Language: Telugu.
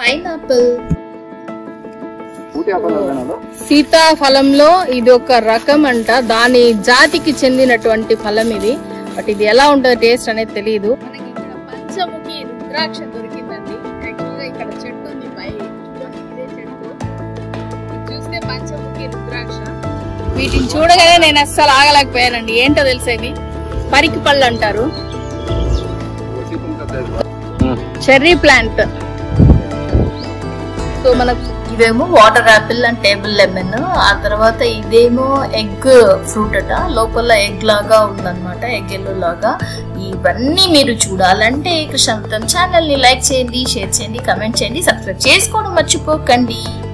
పైనాపిల్ ఊటీ ఆపల్ వద్దనాలు సీతాఫలంలో ఇది ఒక రకం అంట దాని జాతికి చెందినటువంటి ఫలం ఇది బట్ ఇది ఎలా ఉంటుంది టేస్ట్ అనేది తెలియదు మనకి ఇక్కడ పంచముఖి రుద్రాక్ష దొరికిందండి యాక్చువల్గా ఇక్కడ చెట్టు ఉంది పై చూడండి, ఇదే చెట్టు ఇది చూస్తే పంచముఖి రుద్రాక్ష వీటిని చూడగానే నేను అస్సలు ఆగలేకపోయానండి ఏంటో తెలుసా ఇది పరికి పళ్ళు అంటారు చెర్రీ ప్లాంట్ సో మనకు ఇవేమో water apple and table lemon ఆ తర్వాత ఇదేమో ఎగ్ ఫ్రూట్ అట లోపల ఎగ్ లాగా ఉందన్నమాట ఎగ్ ఎల్లో లాగా ఇవన్నీ మీరు చూడాలంటే కృష్ణాంతం ఛానల్ ని లైక్ చేయండి షేర్ చేయండి కమెంట్ చేయండి సబ్స్క్రైబ్ చేసుకోవడం మర్చిపోకండి